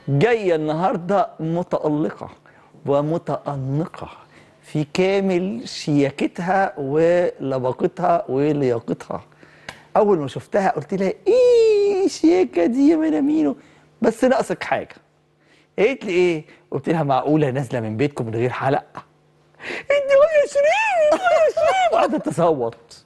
جايه النهارده متالقه ومتانقه في كامل شياكتها ولباقتها ولياقتها اول ما شفتها قلت لها ايه الشياكه دي يا منامينو بس ناقصك حاجه قالت لي ايه قلت لها معقوله نازله من بيتكم من غير حلق انت يا شيرين يا شيرين وقعدت تصوت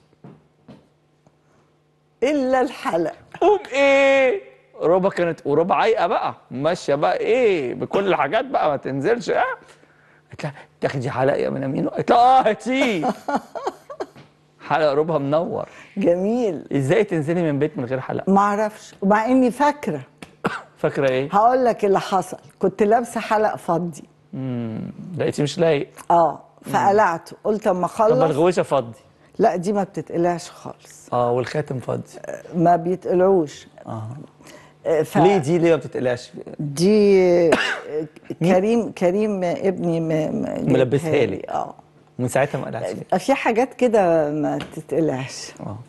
الا الحلق قوم ايه ربع كانت وربع عايقه بقى ماشيه بقى ايه بكل الحاجات بقى ما تنزلش اه قلت لها تاخدي حلق يا منامينو قلت لها اه هاتيه حلق ربع منور جميل ازاي تنزلي من بيت من غير حلق ما اعرفش ومع اني فاكره فاكره ايه هقول لك اللي حصل كنت لابسه حلق فضي امم لقيتي مش لايق اه فقلعته قلت اما طب اخلص الغوشه فضي لا دي ما بتتقلعش خالص اه والخاتم فضي ما بيتقلعوش اه آه، ف... ليه دي ليه ما بتتقلعش دي كريم كريم ابني م... م... ملبسها جابها لي. اه من ساعتها ما قلعتش في حاجات كده ما تتقلعش اه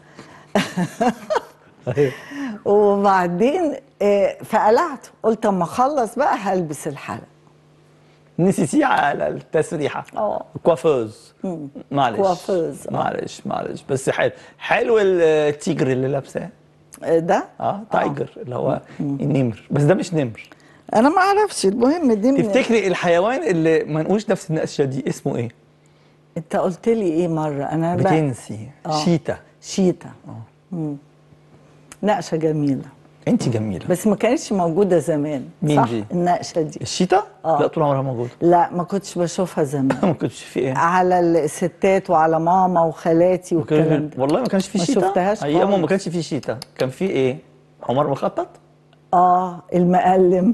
وبعدين آه، فقلعته قلت اما اخلص بقى هلبس الحلق نسيتيه على التسريحه اه. كوافوز معلش كوافوز، اه. معلش معلش بس حلو حلو التيجر اللي لابساه آه، ده اه تايجر اللي هو النمر بس ده مش نمر انا ما اعرفش المهم دي من تفتكري الحيوان اللي منقوش نفس النقشه دي اسمه ايه؟ انت قلت لي ايه مره انا بقى بتنسي اه. شيتا شيتا مم. نقشه جميله انت جميله بس ما كانتش موجوده زمان مين صح دي؟ النقشه دي الشيتا؟ اه. لا طول عمرها موجوده لا ما كنتش بشوفها زمان ما كنتش في ايه؟ على الستات وعلى ماما وخالاتي ما كانش- والكلام ده والله ما كانش في ما شيتا شفتهاش ايامه ما خالص. كانش في شيتا كان في ايه؟ حمار مخطط؟ اه المقلم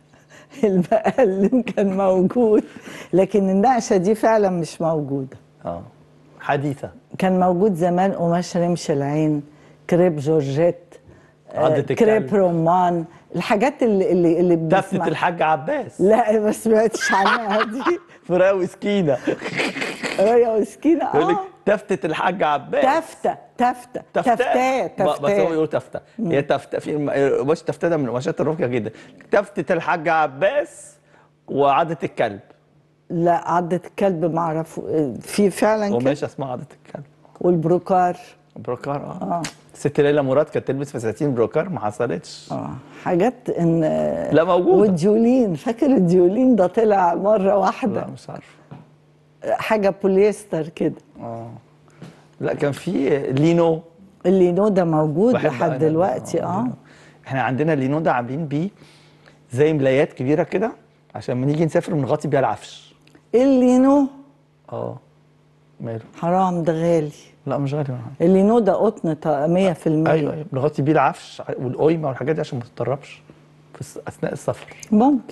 المقلم كان موجود لكن النقشه دي فعلا مش موجوده اه حديثه كان موجود زمان قماش رمش العين كريب جورجيت آه، عضة الكلب. كريب رمان الحاجات اللي اللي اللي تفتة بنسمع الحاج عباس لا ما سمعتش عنها دي فراوي سكينه يا مسكينه يقول لك اه تفتة الحاج عباس تفتة تفتة تفتات ب- بس هو تفتات بيقول تفتة هي تفتة في الم- قماش تفتة ده من القماشات الراقية جدا تفتة الحاج عباس وعادة الكلب لا عضة الكلب ما اعرف في فعلا كده قماش اسمها عادة الكلب والبروكار بروكار اه اه ست ليلى مراد كانت تلبس فساتين بروكار ما حصلتش اه حاجات ان لا موجودة. والديولين فاكر الديولين ده طلع مره لا واحده مش عارف حاجه بوليستر كده اه لا كان في لينو اللينو ده موجود بحب لحد أنا دلوقتي اه لينو. احنا عندنا اللينو ده عاملين بيه زي ملايات كبيرة كده عشان لما نيجي نسافر بنغطي بيها العفش اللينو اه ماله حرام ده غالي لا مش غالي اللينو ده قطن طا- 100% ايوه ايوه بنغطي بيه العفش والقيمه والحاجات دي عشان ما تتطربش في الس- اثناء السفر ممكن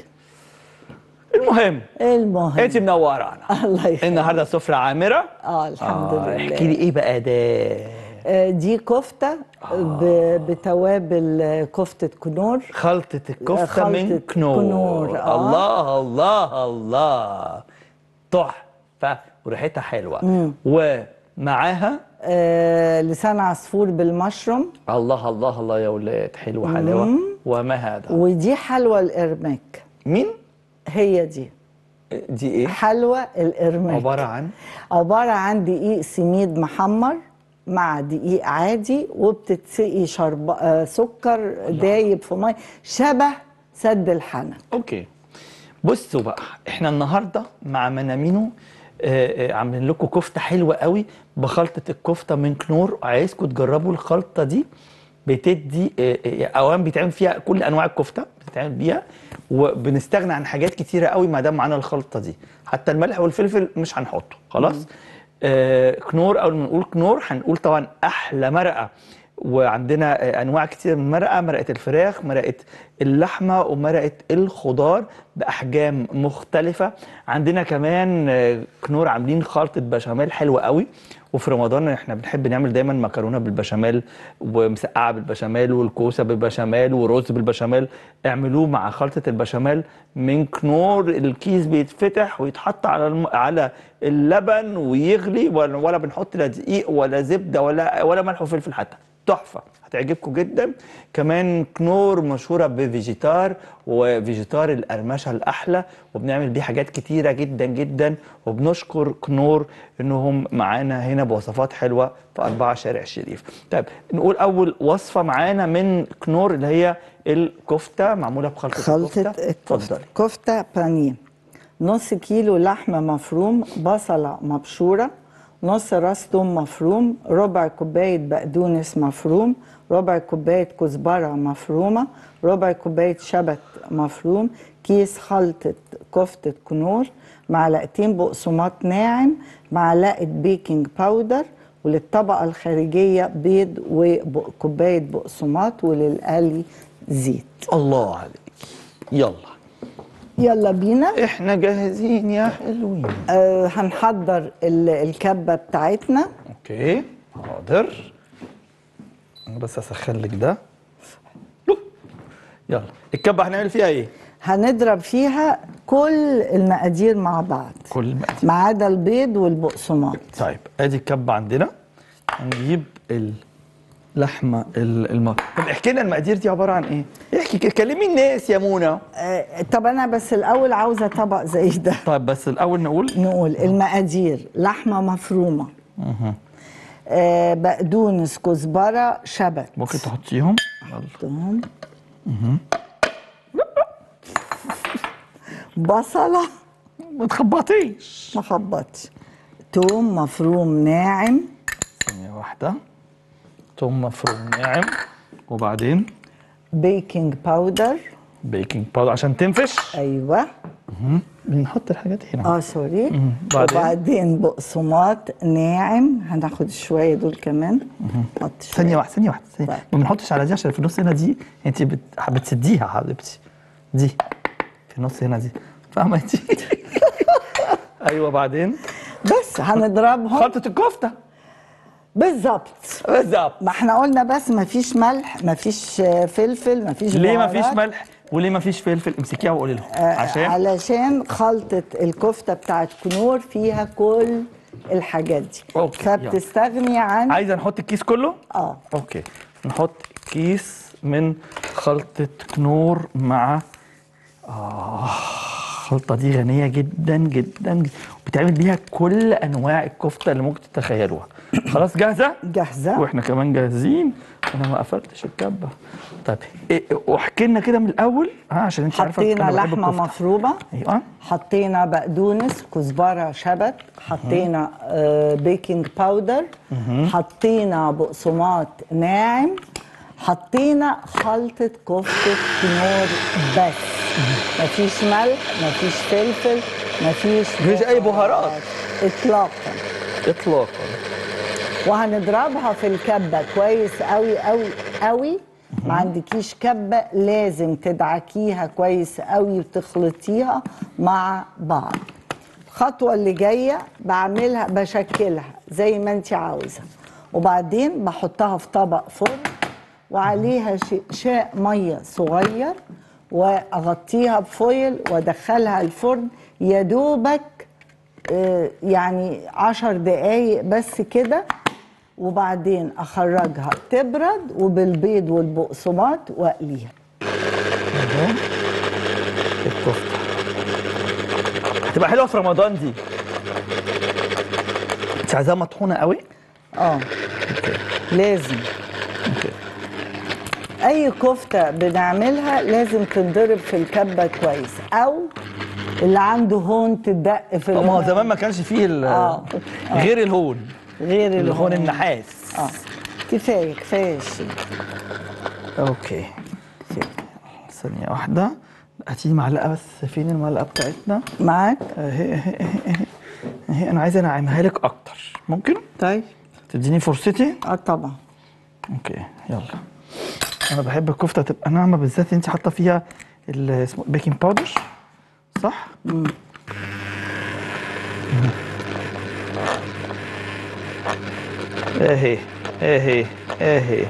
المهم المهم انت منورانا الله يخليك النهارده سفره عامره اه الحمد آه، لله احكي لي ايه بقى ده آه، دي كفته ب- بتوابل آه، كفته كنور خلطه الكفته خلطة من كنور, كنور، آه. الله الله الله تحفه وريحتها حلوه ومعاها آه، لسان عصفور بالمشروم الله الله الله يا ولاد حلوه حلاوه وما هذا ودي حلوى الارماك مين هي دي دي ايه حلوى الارماك عباره عن عباره عن دقيق سميد محمر مع دقيق عادي وبتتسقي شرب آه، سكر دايب في ميه شبه سد الحنك اوكي بصوا بقى احنا النهارده مع منامينو آه، آه، عاملين لكم كفته حلوه قوي بخلطه الكفته من كنور عايزكم تجربوا الخلطه دي بتدي آه، آه، اوان بيتعمل فيها كل انواع الكفته بتتعمل بيها وبنستغنى عن حاجات كتيره قوي ما دام معانا الخلطه دي حتى الملح والفلفل مش هنحطه خلاص آه كنور اول ما نقول كنور هنقول طبعا احلى مرقه وعندنا آه، انواع كتير من المرقه مرقه الفراخ مرقه اللحمه ومرقه الخضار باحجام مختلفه عندنا كمان آه، كنور عاملين خلطه بشاميل حلوه قوي وفي رمضان احنا بنحب نعمل دايما مكرونه بالبشاميل ومسقعه بالبشاميل والكوسه بالبشاميل ورز بالبشاميل اعملوه مع خلطه البشاميل من كنور الكيس بيتفتح ويتحط على الم... على اللبن ويغلي ولا, ولا بنحط لا دقيق ولا زبده ولا ولا ملح وفلفل حتى تحفه هتعجبكم جدا كمان كنور مشهوره بفيجيتار وفيجيتار القرمشه الاحلى وبنعمل بيه حاجات كتيره جدا جدا وبنشكر كنور انهم معانا هنا بوصفات حلوه في أربعة شارع الشريف طيب نقول اول وصفه معانا من كنور اللي هي الكفته معموله بخلطه خلطة الكفته الكفتة كفتة بانيه نص كيلو لحمة مفروم بصلة مبشورة نص راس توم مفروم ربع كوباية بقدونس مفروم ربع كوباية كزبرة مفرومة ربع كوباية شبت مفروم كيس خلطة كفتة كنور معلقتين بقسماط ناعم معلقة بيكنج باودر وللطبقة الخارجية بيض وكوباية بقسماط وللقلي زيت الله عليك يلا يلا بينا احنا جاهزين يا حلوين آه هنحضر ال- الكبة بتاعتنا اوكي حاضر أنا بس اسخن لك ده يلا الكبه هنعمل فيها ايه هنضرب فيها كل المقادير مع بعض كل المقادير ما عدا البيض والبقسماط طيب ادي الكبه عندنا هنجيب اللحمه ال- الم طب احكي لنا المقادير دي عباره عن ايه احكي كده كلمي الناس يا منى آه طب انا بس الاول عاوزه طبق زي ده طيب بس الاول نقول نقول المقادير لحمه مفرومه آه بقدونس كزبره شبت ممكن تحطيهم يلا تمام بصله ما تخبطيش ما خبطش توم مفروم ناعم ثانيه واحده ثوم مفروم ناعم وبعدين بيكنج باودر بيكنج باودر عشان تنفش ايوه بنحط الحاجات هنا اه سوري بعدين؟ وبعدين بقسماط ناعم هناخد شويه دول كمان نحط شوية. ثانية واحدة ثانية واحدة ثانية. طيب. ما بنحطش على دي عشان في النص هنا دي انت بت... بتسديها حبيبتي دي في النص هنا دي فاهمة انت؟ ايوه بعدين بس هنضربهم خلطة الكفتة بالظبط بالظبط ما احنا قلنا بس ما فيش ملح ما فيش آه، فلفل ما فيش ليه ما بهارات. فيش ملح وليه ما فيش فلفل امسكيها وقولي لهم آه، عشان علشان خلطة الكفتة بتاعت كنور فيها كل الحاجات دي أوكي، فبتستغني عن عايزة نحط الكيس كله؟ اه اوكي نحط كيس من خلطة كنور مع آه الخلطة دي غنية جدا جدا بتعمل بيها كل أنواع الكفتة اللي ممكن تتخيلوها خلاص جاهزة؟ جاهزة واحنا كمان جاهزين انا ما قفلتش الكبه طيب إيه واحكي لنا كده من الاول ها عشان انت عارفه حطينا أنا بحب لحمة الكفتة. مفرومة ايوه حطينا بقدونس كزبرة شبت حطينا آه بيكنج باودر حطينا بقسماط ناعم حطينا خلطة كفتة كنور بس مفيش ملح مفيش فلفل مفيش مفيش أي بهارات. اطلاقا اطلاقا وهنضربها في الكبه كويس قوي قوي قوي ما عندكيش كبه لازم تدعكيها كويس قوي وتخلطيها مع بعض الخطوه اللي جايه بعملها بشكلها زي ما انت عاوزه وبعدين بحطها في طبق فرن وعليها ش- شاء ميه صغير واغطيها بفويل وادخلها الفرن يا دوبك آه، يعني عشر دقايق بس كده وبعدين اخرجها تبرد وبالبيض والبقسماط واقليها أهو. الكفته هتبقى حلوه في رمضان دي انت عايزاها مطحونه قوي اه لازم اوكي اي كفته بنعملها لازم تنضرب في الكبه كويس او اللي عنده هون تدق في ما هو ال- زمان ما كانش فيه ال- آه. غير الهون غير الهون الهون النحاس اه كفايه كفايه شيء اوكي ثانيه واحده هاتي معلقه بس فين المعلقه بتاعتنا معاك اهي اهي اهي اهي اهي انا عايز انعمها لك اكتر ممكن طيب تديني فرصتي اه طبعا اوكي يلا انا بحب الكفته تبقى ناعمه بالذات انت حاطه فيها ال- اسمه بيكنج باودر صح مم. اهي اهي اهي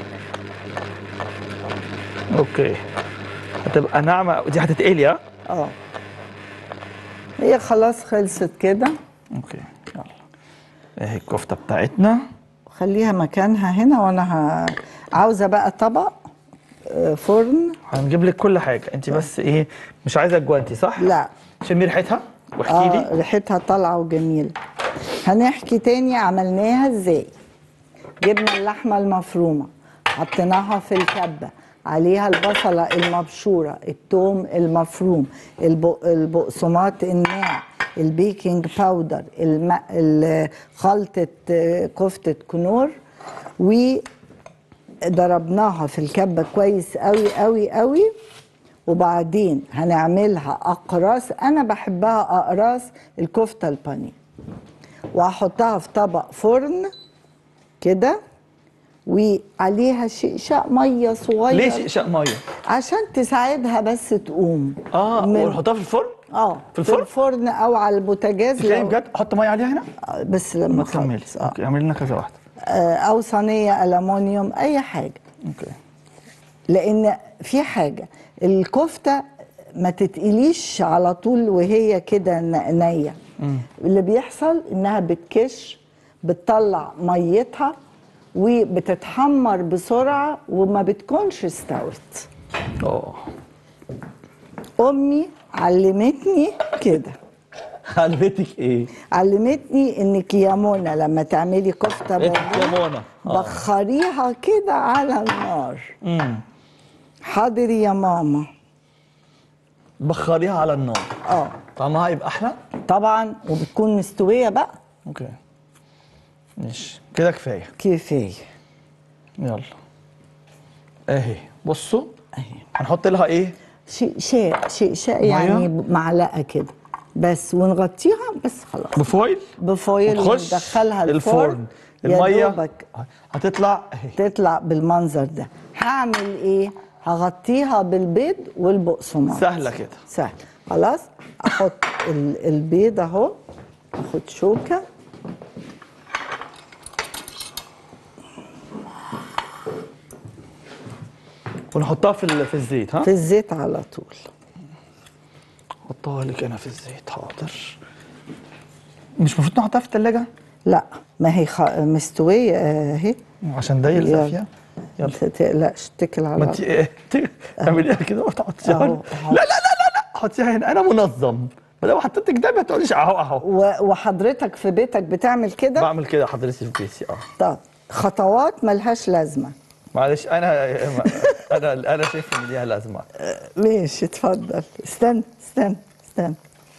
اوكي هتبقى ناعمه دي هتتقلي ها اه هي خلاص خلصت كده اوكي يلا اهي الكفته بتاعتنا خليها مكانها هنا وانا ه... عاوزه بقى طبق آه، فرن هنجيب لك كل حاجه انت بس ايه مش عايزه الجوانتي صح لا شمي ريحتها واحكي لي اه ريحتها طالعه وجميله هنحكي تاني عملناها ازاي جبنا اللحمه المفرومه حطيناها في الكبه عليها البصله المبشوره الثوم المفروم البق- البقسماط الناعم البيكنج باودر الم... ال- خلطه آه، كفته كنور وضربناها في الكبه كويس قوي قوي قوي وبعدين هنعملها اقراص انا بحبها اقراص الكفته البانيه وهحطها في طبق فرن كده وعليها شقشاق ميه صغير ليه شقشاق ميه عشان تساعدها بس تقوم اه من- ونحطها في الفرن اه في الفرن؟ الفرن او على البوتاجاز تخيلي لو- بجد احط ميه عليها هنا آه، بس ما لما تكملي اخلص اه اوكي اعملي لنا كذا واحده آه، او صينيه الومنيوم اي حاجه اوكي لان في حاجه الكفته ما تتقليش على طول وهي كده ن- نيه اللي بيحصل انها بتكش بتطلع ميتها وبتتحمر بسرعه وما بتكونش استوت اه امي علمتني كده علمتك ايه علمتني انك يا منى لما تعملي كفته إيه بانيه يا منى آه. بخريها كده على النار امم حاضر يا ماما بخريها على النار اه طعمها يبقى احلى طبعا وبتكون مستويه بقى اوكي ماشي كده كفايه كفايه يلا اهي بصوا اهي هنحط لها ايه شقشاق شقشاق يعني معلقه كده بس ونغطيها بس خلاص بفويل بفويل وتخش وندخلها الفرن الفرن يا الميه دوبك هتطلع اهي تطلع بالمنظر ده هعمل ايه هغطيها بالبيض والبقسماط سهله كده سهل خلاص احط ال- البيض اهو اخد شوكه ونحطها في ال- في الزيت ها في الزيت على طول احطها لك انا في الزيت حاضر مش المفروض نحطها في الثلاجه لا ما هي خ... مستويه اهي عشان ده يلزق يلا. فيها ما تقلقش اتكل على ما انت ايه تعمليها كده وتحطيها أهو، هنا. أهو. لا لا لا لا لا حطيها هنا انا منظم فلو حطيتك ده ما تقوليش اهو اهو و... وحضرتك في بيتك بتعمل كده بعمل كده حضرتك في بيتي اه طب خطوات ملهاش لازمه معلش انا انا انا شايف ان ليها لازمه ماشي اتفضل استنى استنى استنى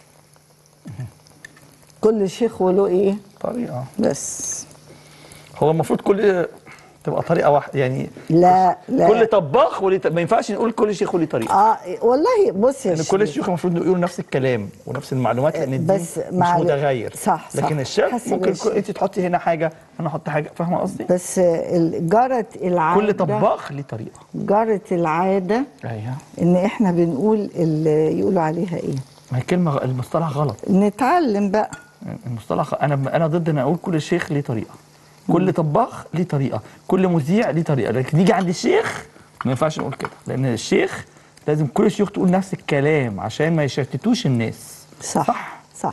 كل شيخ وله ايه طريقه بس هو المفروض كل تبقى طريقه واحده يعني لا لا كل طباخ وليه ط- ما ينفعش نقول كل شيخ وليه طريقه اه والله بص يا يعني كل شريف. الشيوخ المفروض يقولوا نفس الكلام ونفس المعلومات لان الدين بس مش معل- متغير صح، صح. لكن الشيف حسب ممكن الشيف. كل- انت تحطي هنا حاجه انا احط حاجه فاهمه قصدي بس ال- جرت العاده كل طباخ ليه طريقه جرت العاده ايوه ان احنا بنقول اللي يقولوا عليها ايه ما هي كلمه المصطلح غلط نتعلم بقى المصطلح انا انا ضد ان اقول كل شيخ ليه طريقه كل طباخ ليه طريقه كل مذيع ليه طريقه لكن نيجي عند الشيخ ما ينفعش نقول كده لان الشيخ لازم كل شيوخ تقول نفس الكلام عشان ما يشتتوش الناس صح صح, صح.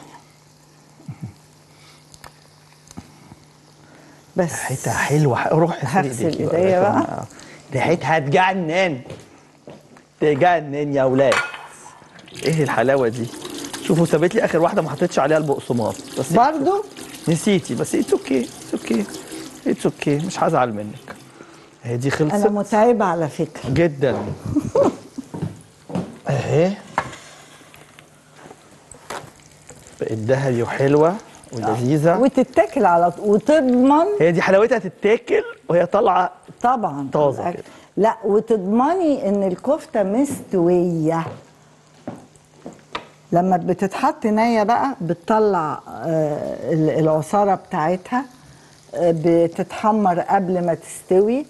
بس ريحتها حلوه ح- روح اغسلي هغسل ايديكي إيديا بقى. آه. ريحتها تجنن تجنن يا ولاد ايه الحلاوه دي شوفوا سابت لي اخر واحده ما حطيتش عليها البقسماط بس برضو نسيتي بس اتس اوكي اتس اوكي اتس اوكي مش هزعل منك اهي دي انا خلصت متعبه على فكره جدا اهي بقت ذهبي وحلوه ولذيذه وتتاكل على طول وتضمن هي دي حلاوتها تتاكل وهي طالعه طبعا طازة الأكل. كده. لا وتضمني ان الكفته مستويه لما بتتحط نيه بقى بتطلع آه، ال- العصاره بتاعتها آه، بتتحمر قبل ما تستوي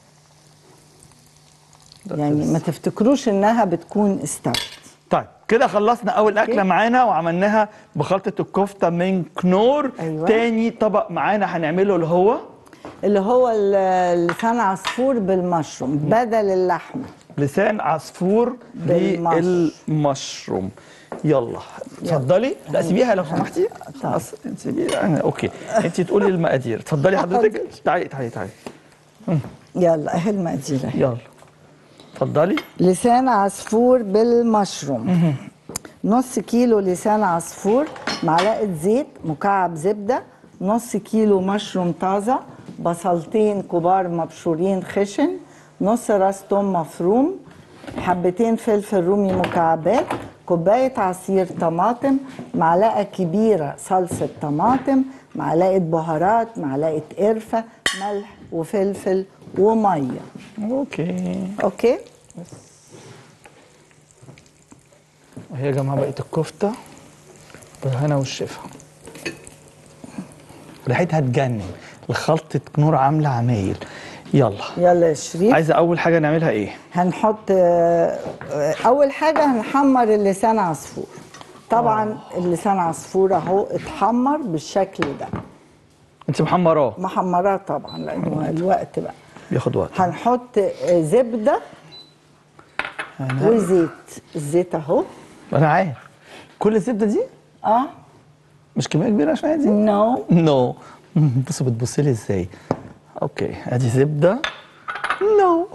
يعني ما تفتكروش انها بتكون استوت طيب كده خلصنا اول اكله أوكي. معانا وعملناها بخلطه الكفته من كنور أيوة. تاني طبق معانا هنعمله اللي هو اللي هو ال- لسان عصفور بالمشروم بدل اللحمه لسان عصفور بالمشروم. بالمشروم يلا اتفضلي لا سيبيها لو سمحتي خلاص سيبيها أنا- اوكي انت تقولي المقادير اتفضلي حضرتك تعالي تعالي تعالي مم. يلا اهي المقادير اهي يلا اتفضلي لسان عصفور بالمشروم نص كيلو لسان عصفور معلقة زيت مكعب زبدة نص كيلو مشروم طازة بصلتين كبار مبشورين خشن نص راس توم مفروم حبتين فلفل رومي مكعبات كوباية عصير طماطم معلقة كبيرة صلصة طماطم معلقة بهارات معلقة قرفة ملح وفلفل ومية اوكي اوكي وهي يا جماعه بقت الكفته بالهنا والشفا ريحتها تجنن الخلطة نور عاملة عمايل يلا يلا يا شريف عايزة أول حاجة نعملها إيه؟ هنحط آه، آه، اول حاجه هنحمر اللسان عصفور طبعا اللسان عصفور اهو اتحمر بالشكل ده أنت محمراه محمراه طبعا لانه الوقت بقى بياخد وقت هنحط آه، زبده أنا, وزيت الزيت اهو أنا عارف كل الزبدة دي اه مش كمية كبيرة شوية دي؟ نو نو بصوا بتبص لي ازاي اوكي ادي زبده نو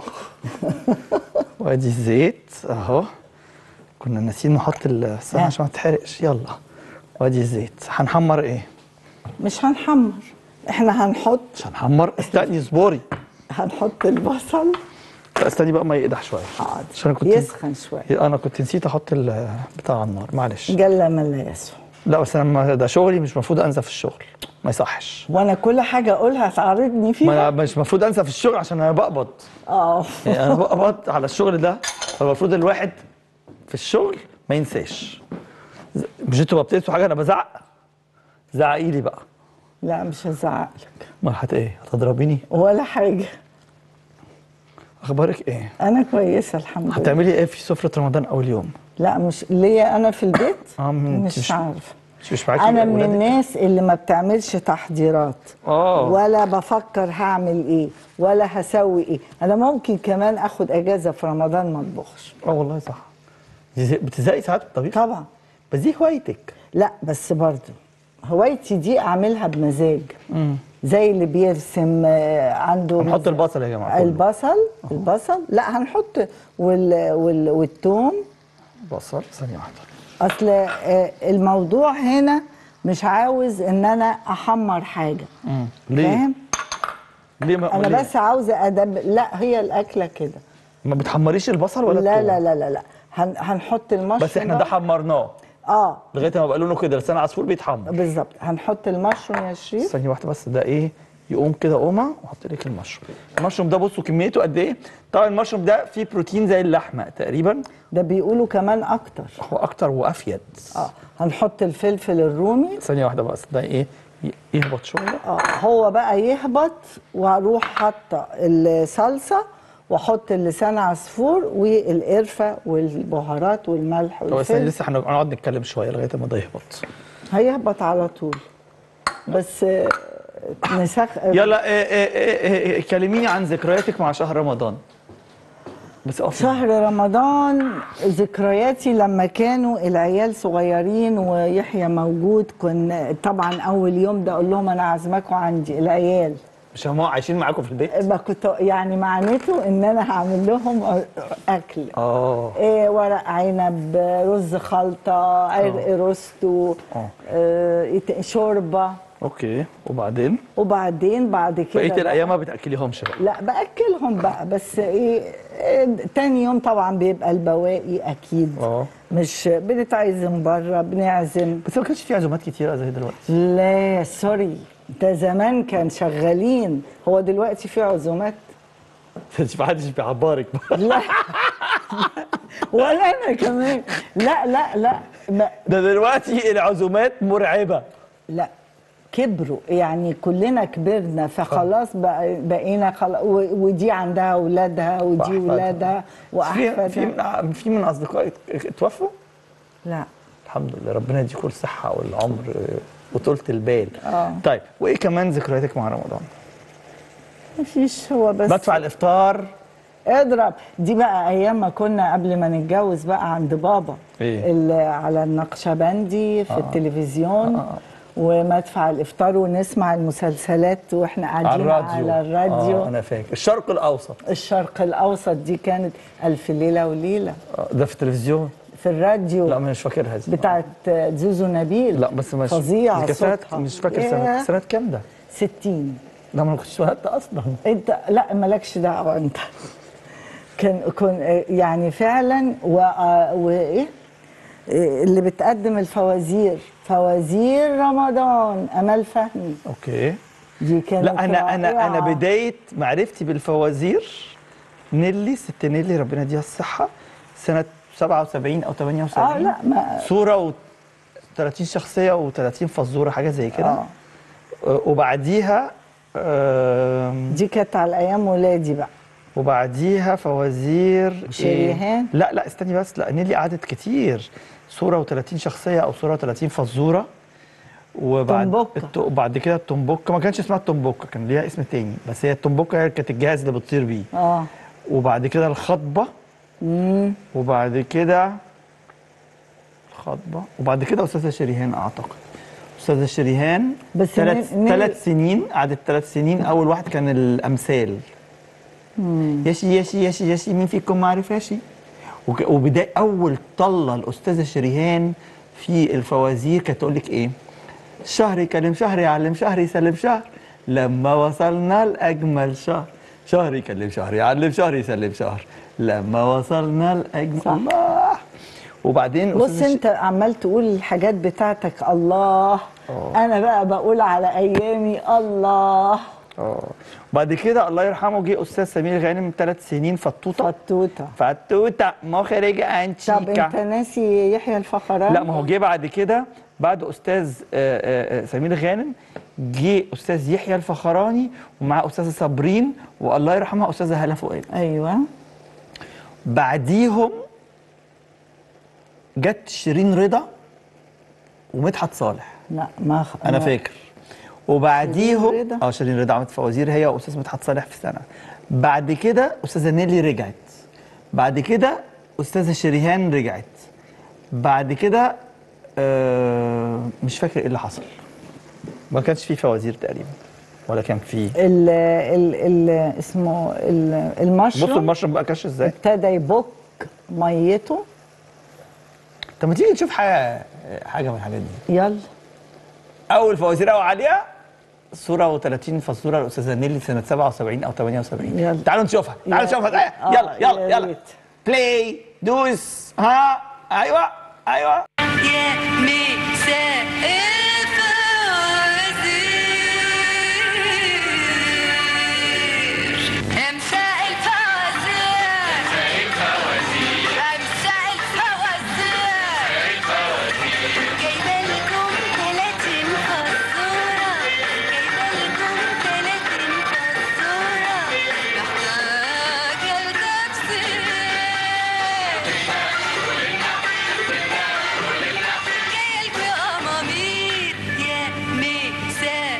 وادي زيت اهو كنا ناسيين نحط الصحن آه. عشان ما تتحرقش يلا وادي زيت هنحمر ايه مش هنحمر احنا هنحط مش هنحمر استني اصبري هنحط البصل لا، استني بقى ما يقدح شويه حاضر عشان أنا كنت يسخن شويه انا كنت نسيت احط ال- بتاع على النار معلش جل من لا يسخن لا بس انا ما- ده شغلي مش المفروض انسى في الشغل ما يصحش وانا كل حاجه اقولها تعرضني ما فيها انا مش المفروض انسى في الشغل عشان انا بقبض اه يعني انا بقبض على الشغل ده فالمفروض الواحد في الشغل ما ينساش ز- مش انتوا بتنسوا حاجه انا بزعق زعقي لي بقى لا مش هزعق لك ما هت ايه هتضربيني ولا حاجه اخبارك ايه انا كويسه الحمد لله هتعملي ايه في سفره رمضان اول يوم لا مش ليا انا في البيت آه، من- مش, مش- عارفه مش مش معاكي انا من ولادك؟ الناس اللي ما بتعملش تحضيرات اه ولا بفكر هعمل ايه ولا هسوي ايه انا ممكن كمان اخد اجازه في رمضان ما اطبخش اه والله صح دي- بتزهقي ساعات من الطبيخ طبعا بس دي هوايتك لا بس برضه هوايتي دي اعملها بمزاج زي اللي بيرسم آه، عنده هنحط مزاج. البصل يا جماعه كله. البصل البصل لا هنحط وال وال والثوم بصل ثانيه واحده اصل آه، الموضوع هنا مش عاوز ان انا احمر حاجه مم. ليه فاهم ليه ما انا ليه؟ بس عاوزه ادب لا هي الاكله كده ما بتحمريش البصل ولا لا الثوم؟ لا لا لا لا هن هنحط المشروم بس احنا ده حمرناه اه لغايه ما بقى لونه كده لسان عصفور بيتحمر بالظبط هنحط المشروم يا شريف ثانية واحدة بس ده ايه يقوم كده قومة واحط لك المشروم المشروم ده بصوا كميته قد ايه طبعا المشروم ده فيه بروتين زي اللحمة تقريبا ده بيقولوا كمان اكتر هو اكتر وافيد اه هنحط الفلفل الرومي ثانية واحدة بس ده ايه ي- يهبط شوية اه هو بقى يهبط واروح حاطه الصلصه واحط اللسان عصفور والقرفه والبهارات والملح هو استني والفلفل لسه هنقعد نتكلم شوية لغاية ما ده يهبط هيهبط على طول بس آه، نسخ يلا إيه إيه إيه إيه إيه كلميني عن ذكرياتك مع شهر رمضان بس اقف شهر رمضان ذكرياتي لما كانوا العيال صغيرين ويحيى موجود كن طبعا اول يوم ده اقول لهم انا عازماكم عندي العيال مش هم عايشين معاكم في البيت ما كنت يعني معناته ان انا هعمل لهم اكل اه إيه ورق عنب رز خلطه عرق روستو آه. آه، إيه تا- شوربه اوكي وبعدين وبعدين بعد كده بقية بقى- الايام ما بتاكليهمش بقى لا باكلهم بقى بس ايه إيه، تاني يوم طبعا بيبقى البواقي اكيد اه مش بنتعزم بره بنعزم بس ما كانش في عزومات كتيرة زي دلوقتي لا سوري ده زمان كان شغالين هو دلوقتي في عزومات مش محدش بيعبرك لا ولا انا كمان لا لا لا ما ده دلوقتي العزومات مرعبة لا كبروا يعني كلنا كبرنا فخلاص بقى بقينا خلاص ودي عندها اولادها ودي وأحفادها. اولادها في في واحفادها من في من اصدقائي اتوفوا لا الحمد لله ربنا يديكم الصحه والعمر آه، وطولة البال آه. طيب وايه كمان ذكرياتك مع رمضان مفيش هو بس بدفع الافطار اضرب دي بقى ايام ما كنا قبل ما نتجوز بقى عند بابا إيه؟ اللي على النقشبندي في آه. التلفزيون آه. آه. ومدفع الافطار ونسمع المسلسلات واحنا قاعدين على الراديو آه انا فاكر الشرق الاوسط الشرق الاوسط دي كانت الف ليله وليله آه ده في التلفزيون في الراديو لا مش فاكرها دي بتاعت زوزو نبيل لا بس مش فظيعه دي كانت صوتها مش فاكر سنه ياه. سنه كام ده 60 لا ما أنا كنتش اتولدت اصلا انت لا مالكش دعوه انت كان كن يعني فعلا و آه، وايه إيه اللي بتقدم الفوازير فوازير رمضان امال فهمي اوكي دي كانت لا انا انا انا رائعة. بدايه معرفتي بالفوازير نيلي ست نيلي ربنا يديها الصحه سنه 77 او 78 اه لا ما صوره و 30 شخصيه و30 فزوره حاجه زي كده اه آه. وبعديها آم، دي كانت على ايام ولادي بقى وبعديها فوازير إيه؟ شريهان؟ لا لا استني بس لا نيلي قعدت كتير صوره و30 شخصيه او صوره و30 فزوره وبعد تنبوكة. الت- وبعد كده التنبوكه ما كانش اسمها التنبوكه كان ليها اسم تاني بس هي التنبوكه هي كانت الجهاز اللي بتطير بيه اه وبعد كده الخطبه امم وبعد كده الخطبه وبعد كده استاذه شريهان اعتقد استاذه شريهان بس ثلاث نيل- نيل- ثلاث سنين قعدت ثلاث سنين اول واحد كان الامثال ياشي ياشي ياشي ياشي مين فيكم ما عرفهاش وك- وبدايه اول طله الاستاذه شريهان في الفوازير كانت تقول لك ايه شهر يكلم شهر يعلم شهر يسلم شهر لما وصلنا لاجمل شهر شهر يكلم شهر يعلم شهر يسلم شهر لما وصلنا لاجمل صح. الله وبعدين بص أستاذة ش- انت عمال تقول الحاجات بتاعتك الله انا بقى بقول على ايامي الله اه بعد كده الله يرحمه جه استاذ سمير غانم ثلاث سنين فطوطه فتوته فتوته مخرج انشيكا طب انت ناسي يحيى الفخراني لا ما هو جه بعد كده بعد استاذ آه، آه، آه، سمير غانم جه استاذ يحيى الفخراني ومعاه استاذه صابرين والله يرحمها استاذه هاله فؤاد ايوه بعديهم جت شيرين رضا ومدحت صالح لا ما خ... انا ما- فاكر وبعديهم شيرين رضا؟ اه شيرين رضا عملت فوازير هي واستاذ مدحت صالح في سنه بعد كده استاذه نيلي رجعت بعد كده استاذه شريهان رجعت بعد كده آه مش فاكر ايه اللي حصل ما كانش في فوازير تقريبا ولا كان في ال ال ال اسمه ال المشروم بصوا المشروم بقى كاش ازاي ابتدى يبك ميته طب ما تيجي نشوف حاجه حاجه من الحاجات دي يلا اول فوازير قوي عليها صوره و30 فزوره الاستاذه نيلي سنه 77 او 78 يلا. تعالوا نشوفها تعالوا يلا. نشوفها آه، يلا يلا يا يلا ريت. بلاي دوس ها ايوه ايوه يا مساء الفوازير امساء الفوازير امساء الفوازير جايبه لكم 30 فزوره جايبه لكم 30 فزوره محتاجه لتفسير جايلك بأمامير يا مساء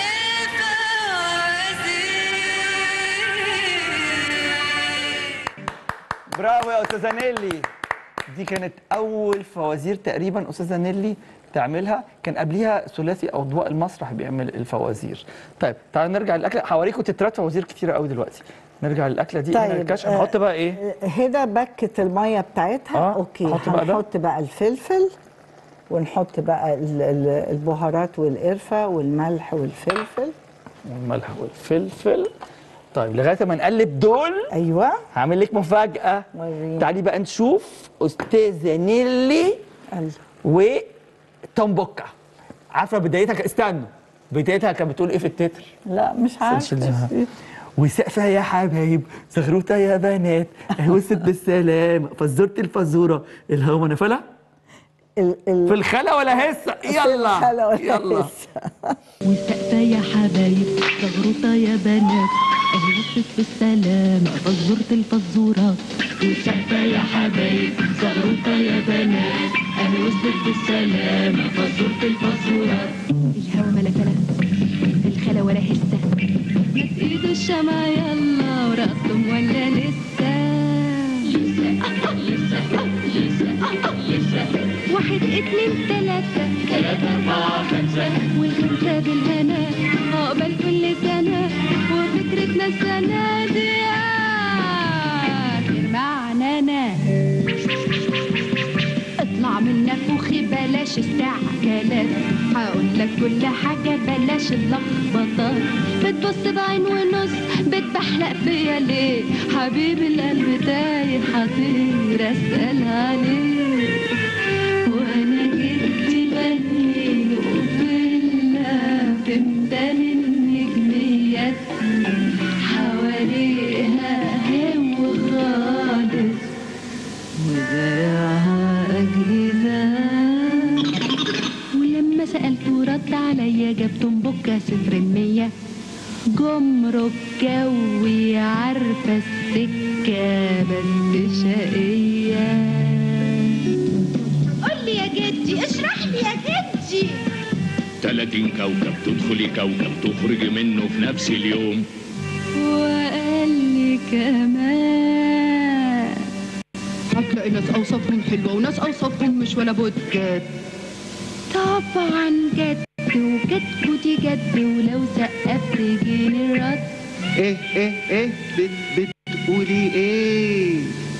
الفوازير برافو يا استاذه نيلي دي كانت اول فوازير تقريبا استاذه نيلي تعملها كان قبليها ثلاثي اضواء المسرح بيعمل الفوازير طيب تعالوا نرجع للاكله هوريكم تترات فوازير كتيره قوي دلوقتي نرجع للاكله دي طيب الكاش آه، هنحط بقى ايه هنا بكت الميه بتاعتها آه، اوكي نحط بقى ده؟ هنحط بقى الفلفل ونحط بقى ال- ال- البهارات والقرفه والملح والفلفل والملح والفلفل طيب لغايه ما نقلب دول ايوه هعمل لك مفاجاه وريني. تعالي بقى نشوف استاذه نيلي ال- وتمبوكا عارفه بدايتها ك- استنوا بدايتها كانت بتقول ايه في التتر لا مش سلسلة عارفه زمان. وسقفها يا حبايب زغروطه يا بنات اهي وصلت بالسلامه فزرت الفزوره الهوا نفله ال- ال- في الخلا ولا هسه يلا الحلقة ولا يلا لسه. وسقفة يا حبايب زغروطة يا بنات اهي وصلت بالسلامة فزورة الفزورات وسقفة يا حبايب زغروطة يا بنات اهي وصلت بالسلامة فزورة الفزورات الهوا ملا فلا في الخلا ولا هسة مد ايده الشمع يلا ورقصتم ولا لسه لسه لسه لسه واحد اتنين تلاتة تلاتة أربعة خمسة والخمسة بالهنا عقبال كل سنة وفكرتنا السنة دي آخر معنانا اطلع من نفوخي بلاش استعجالات هقول لك كل حاجة بلاش اللخبطات بتبص بعين ونص بتبحلق فيا ليه حبيب القلب تايه حطير اسأل عليه وانا جبت بنينه بالله في ميدان النجميات حواليها هو خالص وزرعها أجهزة ولما سألته رد عليا جاب تنبكة صفر المية جمرك جوي عارفة السكة بس شقية قول لي يا جدي اشرح لي يا جدي 30 كوكب تدخلي كوكب تخرجي منه في نفس اليوم وقال لي كمان هتلاقي ناس اوصافهم حلوه وناس اوصافهم مش ولا بد جد طبعا جد وجد ودي جد ولو سقفت يجيني الرد ايه ايه ايه بت بتقولي ايه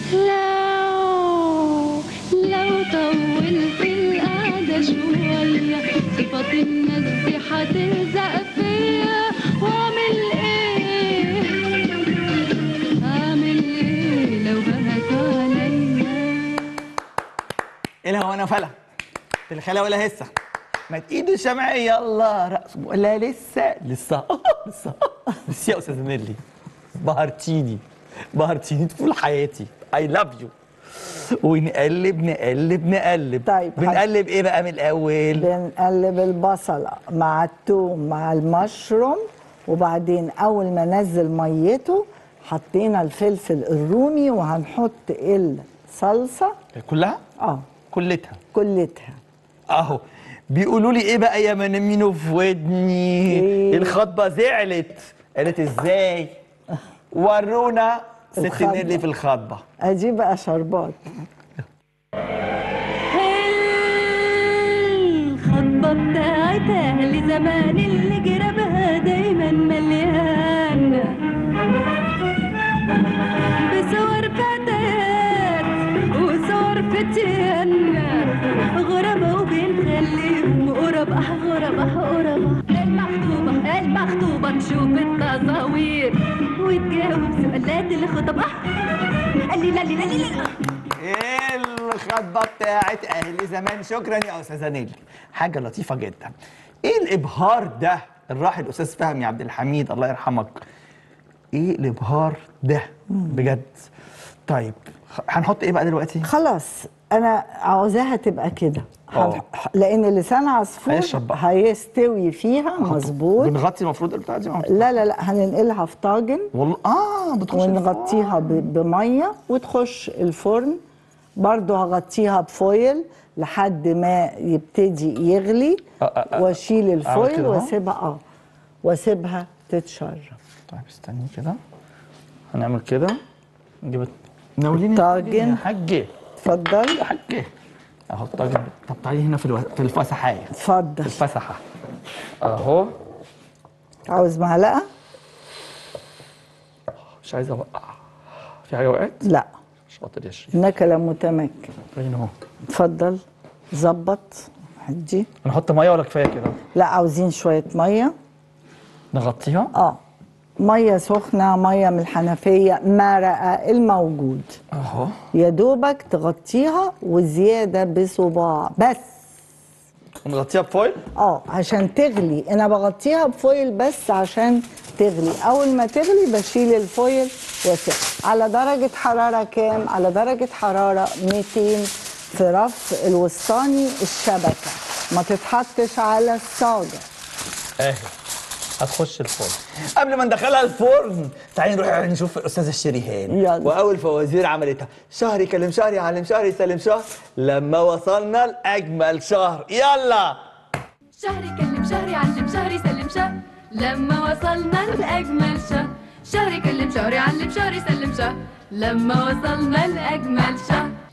لو لو طولت القعدة شوية صفات الناس دي هتلزق فيا واعمل ايه اعمل ايه لو بهتوا عليا ايه الهوا انا فلا في الخلا ولا هسه ما ايد الشمعية يلا رقص ولا لسه لسه لسه لسه يا استاذ نيلي بهرتيني بهرتيني طول حياتي اي لاف يو ونقلب نقلب نقلب طيب، بنقلب ايه بقى من الاول بنقلب البصلة مع التوم مع المشروم وبعدين أول ما نزل ميته حطينا الفلفل الرومي وهنحط الصلصة كلها اه كلتها كلتها اهو بيقولوا لي ايه بقى يا منامينو في ودني إيه؟ الخطبه زعلت قالت ازاي ورونا ست الخطبة. نيلي في الخطبه ادي بقى شربات الخطبة بتاعت أهل زمان اللي جربها دايما مليان بصور فتيات وصور فتيان غربة وبنخليهم غربة غربة غربة المخطوبة المخطوبة نشوف التصاوير وتجاوب سؤالات الخطبة قال لي لا لي لا لي لا ايه الخطبه بتاعت اهل زمان شكرا يا استاذه نيلي حاجه لطيفه جدا ايه الابهار ده الراحل الاستاذ فهمي عبد الحميد الله يرحمك ايه الابهار ده بجد طيب خ- هنحط ايه بقى دلوقتي خلاص انا عاوزاها تبقى كده آه. ح- لان لسان عصفور هيشرب بقى. هيستوي فيها مظبوط بنغطي المفروض البتاع دي لا لا لا هننقلها في طاجن والله اه بتخش ونغطيها ب- بميه وتخش الفرن برضو هغطيها بفويل لحد ما يبتدي يغلي آه، آه، آه. واشيل أعمل الفويل كده أهو؟ واسيبها اه واسيبها تتشرب طيب استني كده هنعمل كده نجيب الت- ناوليني طاجن. يا حاجه اتفضل يا حاجه اهو الطاجن طب تعالي هنا في الو... في الفسحايه في اتفضل الفسحه اهو عاوز معلقه مش عايز اوقع في حاجه وقعت لا شاطر يا شريف نكله متمكن باين اهو اتفضل ظبط هدي نحط ميه ولا كفايه كده لا عاوزين شويه ميه نغطيها اه ميه سخنه ميه من الحنفيه مرقه الموجود اهو يا دوبك تغطيها وزياده بصباع بس ونغطيها بفويل اه عشان تغلي انا بغطيها بفويل بس عشان تغلي اول ما تغلي بشيل الفويل واسيبها على درجه حراره كام على درجه حراره 200 في رف الوسطاني الشبكه ما تتحطش على الصاجه اهي هتخش الفرن قبل ما ندخلها الفرن تعالي نروح نشوف الاستاذه شريهان يلا. واول فوازير عملتها شهر يكلم شهر يعلم شهر يسلم شهر لما وصلنا لاجمل شهر يلا شهر يكلم شهر يعلم شهر يسلم شهر لما وصلنا لأجمل شهر شهر يكلم شهر يعلم شهر يسلم شهر لما وصلنا لأجمل شهر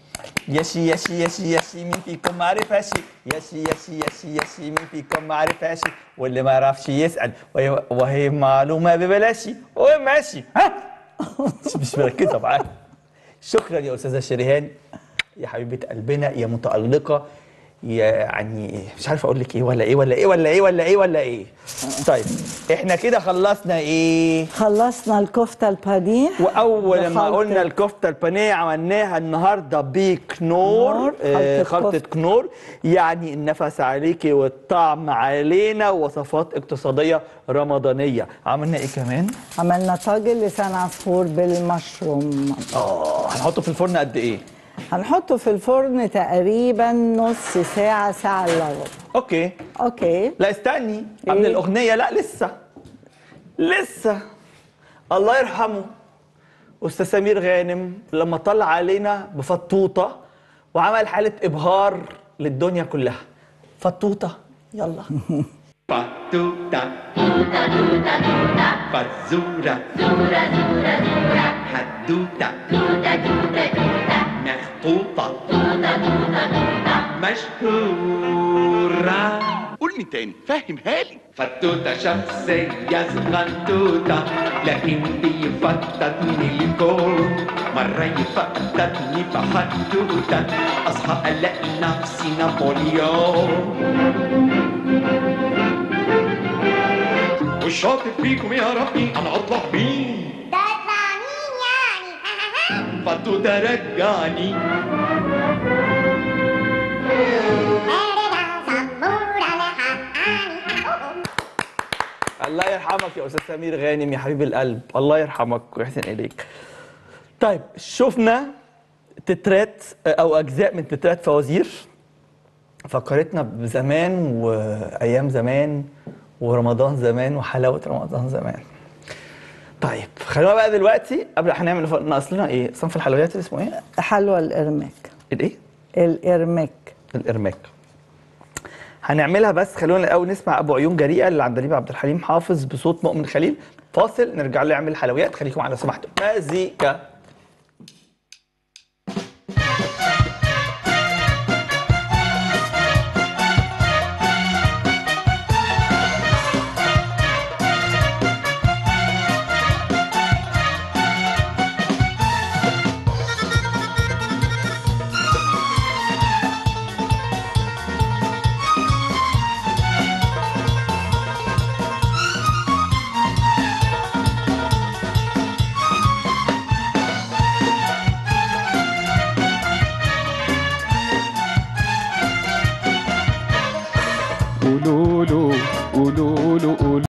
يشي يشي يشي يشي مين فيكم ما عرفهاش يشي يشي يشي يشي مين فيكم ما عرفهاش واللي ما يعرفش يسأل وهي, وهي معلومة ببلاش وماشي ها مش مركزة معاك شكرا يا أستاذة شريهان يا حبيبة قلبنا يا متألقة يا يعني مش عارف اقول لك ايه ولا ايه ولا ايه ولا ايه ولا ايه ولا ايه طيب احنا كده خلصنا ايه خلصنا الكفته البانيه واول ما بخلطة- قلنا الكفته البانيه عملناها النهارده بكنور نور، آه، خلطة خلطه كفتة. كنور يعني النفس عليكي والطعم علينا وصفات اقتصاديه رمضانيه عملنا ايه كمان عملنا طاجن لسان عصفور بالمشروم اه هنحطه في الفرن قد ايه هنحطه في الفرن تقريبا نص ساعة ساعة الا ربع اوكي اوكي لا استني قبل إيه؟ الاغنيه لا لسه لسه الله يرحمه استاذ سمير غانم لما طلع علينا بفطوطه وعمل حاله ابهار للدنيا كلها فطوطه يلا Fatuta. Tuta, tuta, tuta. Fazura. Zura, zura, zura. Haduta. Tuta, tuta, tuta. محطوطة. توتا توتا توتا. مشهورة. قولني تاني فهمها لي فتوتة شخصية صغنطوطة لكن بيفطتني الكون مرة يفطتني بحدوتة أصحى ألاقي نفسي نابليون والشاطر فيكم يا ربي أنا أطلع مين تطلع مين يعني فتوتة رجعني الله يرحمك يا استاذ سمير غانم يا حبيب القلب الله يرحمك ويحسن اليك طيب شفنا تترات او اجزاء من تترات فوازير فكرتنا بزمان وايام زمان ورمضان زمان وحلاوه رمضان زمان طيب خلونا بقى دلوقتي قبل هنعمل ناقص لنا ايه صنف الحلويات اللي اسمه ايه حلوى الإرماك الايه الإرماك الارماك هنعملها بس خلونا الاول نسمع ابو عيون جريئه اللي عند عبد الحليم حافظ بصوت مؤمن خليل فاصل نرجع له نعمل حلويات خليكم على سماحته مزيكا قولوا له قولوا له قولوا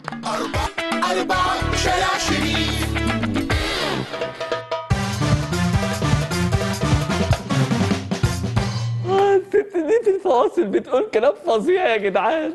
أربعة شارع شريف آه، الست دي في الفواصل بتقول كلام فظيع يا جدعان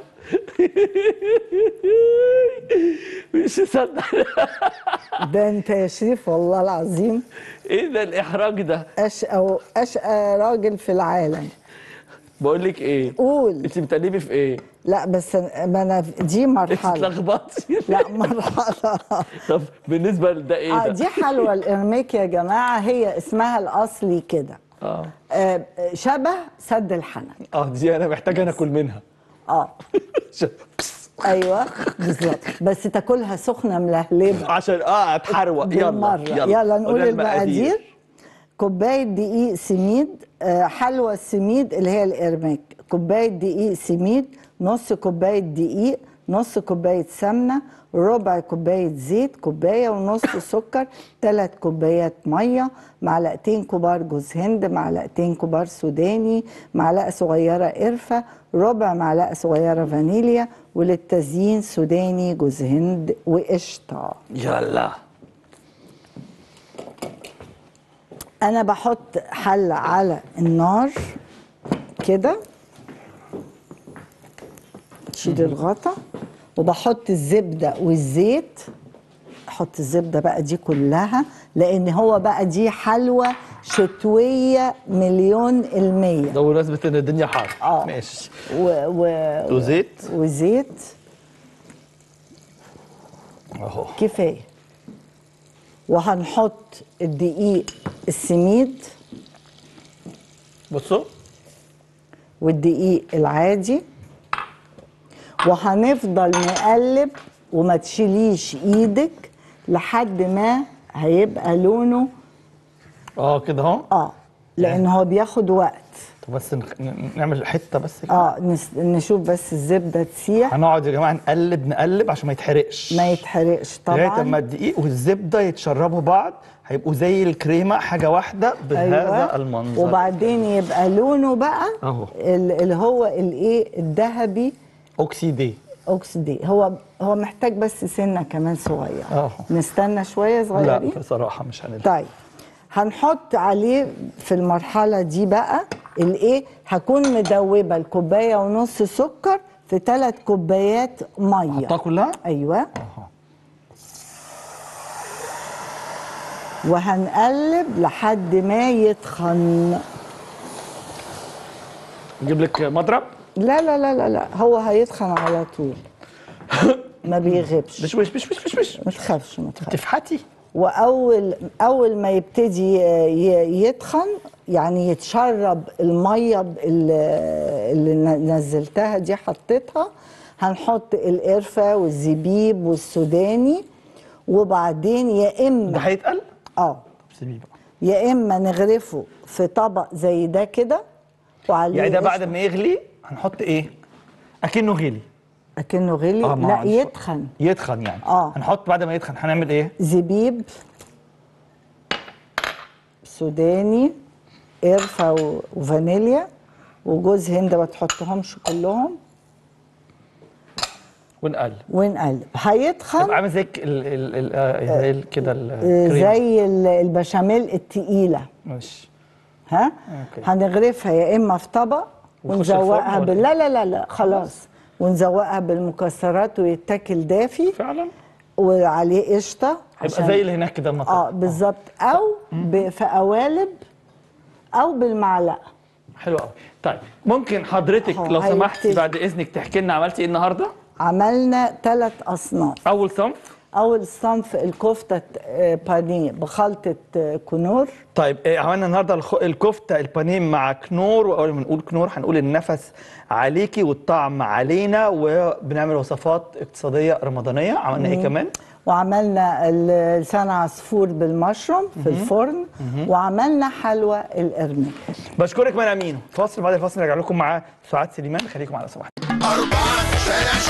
مش مصدق ده انت يا شريف والله العظيم ايه ده الاحراج ده اشقى اشقى راجل في العالم بقول لك ايه قول انت بتقلبي في ايه لا بس ما انا دي انت مرحله اتلخبطتي لا مرحله طب بالنسبه لده ايه اه ده دي حلوى الارميك يا جماعه هي اسمها الاصلي كده اه آه شبه سد الحنك اه دي انا محتاجه انا اكل منها اه ايوه بالظبط بس تاكلها سخنه ملهلبه عشان اه اتحروق يلا بالمرة. يلا, نقول قولنا المقادير كوباية دقيق سميد آه، حلوى السميد اللي هي الإرماك كوباية دقيق سميد نص كوباية دقيق نص كوباية سمنة ربع كوباية زيت كوباية ونص سكر ثلاث كوبايات مية معلقتين كبار جوز هند معلقتين كبار سوداني معلقة صغيرة قرفة ربع معلقة صغيرة فانيليا وللتزيين سوداني جوز هند وقشطة يلا انا بحط حله على النار كده تشيل الغطا وبحط الزبده والزيت احط الزبده بقى دي كلها لان هو بقى دي حلوى شتويه مليون الميه ده بمناسبه ان الدنيا حر اه ماشي و... و... وزيت وزيت اهو كفايه وهنحط الدقيق السميد بصوا والدقيق العادي وهنفضل نقلب وما تشيليش ايدك لحد ما هيبقى لونه اه كده اهو اه لان هو بياخد وقت طب بس نخ- ن- نعمل حته بس كده اه نس... نشوف بس الزبده تسيح هنقعد يا جماعه نقلب نقلب عشان ما يتحرقش ما يتحرقش لغايه طبعا اما الدقيق والزبده يتشربوا بعض هيبقوا زي الكريمه حاجه واحده بهذا المنظر وبعدين يبقى لونه بقى اهو ال- اللي هو الايه الذهبي اوكسيدي اوكسيدي هو هو محتاج بس سنه كمان صغير اهو نستنى شويه لا صغيرين بصراحه مش هنلحق طيب هنحط عليه في المرحله دي بقى الايه هكون مدوبه الكوبايه ونص سكر في ثلاث كوبايات ميه حطها كلها ايوه اهو وهنقلب لحد ما يتخن نجيب لك مضرب لا لا لا لا لا هو هيتخن على طول ما بيغيبش بش بش بش بش بش بش ما تخافش ما تخافش تفحتي واول اول ما يبتدي ي- يتخن يعني يتشرب الميه ب- اللي اللي ن- نزلتها دي حطيتها هنحط القرفه والزبيب والسوداني وبعدين يا ده اما هيتقل اه سيبيه بقى يا اما نغرفه في طبق زي ده كده وعليه يعني ده بعد قشطة. ما يغلي هنحط ايه اكنه غلي اكنه غلي آه، ما لا عنديش- يتخن يتخن يعني آه. هنحط بعد ما يتخن هنعمل ايه زبيب سوداني قرفة و- وفانيليا وجوز هند ما تحطهمش كلهم ونقلب ونقلب هيتخن يبقى عامل زي ال- ال- ال- آه، زي ال- كده آه، الكريمه زي ال- البشاميل التقيلة ماشي ها أوكي. هنغرفها يا اما في طبق ونخش ونزوقها الفرن بال... ولا لا لا لا لا خلاص ونزوقها بالمكسرات ويتاكل دافي فعلا وعليه قشطه هيبقى زي اللي هناك كده المطعم اه بالظبط او ب... في قوالب او بالمعلقه حلو قوي طيب ممكن حضرتك أهو، لو سمحتي هيبتدي. بعد اذنك تحكي لنا عملتي ايه النهارده عملنا ثلاث اصناف اول صنف اول صنف الكفته آه، بانيه بخلطه آه، كنور طيب إيه عملنا النهارده الخ- الكفته البانيه مع كنور واول ما نقول كنور هنقول النفس عليكي والطعم علينا وبنعمل وصفات اقتصاديه رمضانيه عملنا ايه كمان وعملنا ال- لسان عصفور بالمشروم في الفرن وعملنا حلوى القرميد بشكرك من امين فاصل بعد الفاصل نرجع لكم مع سعاد سليمان خليكم على صباح أربعة شارع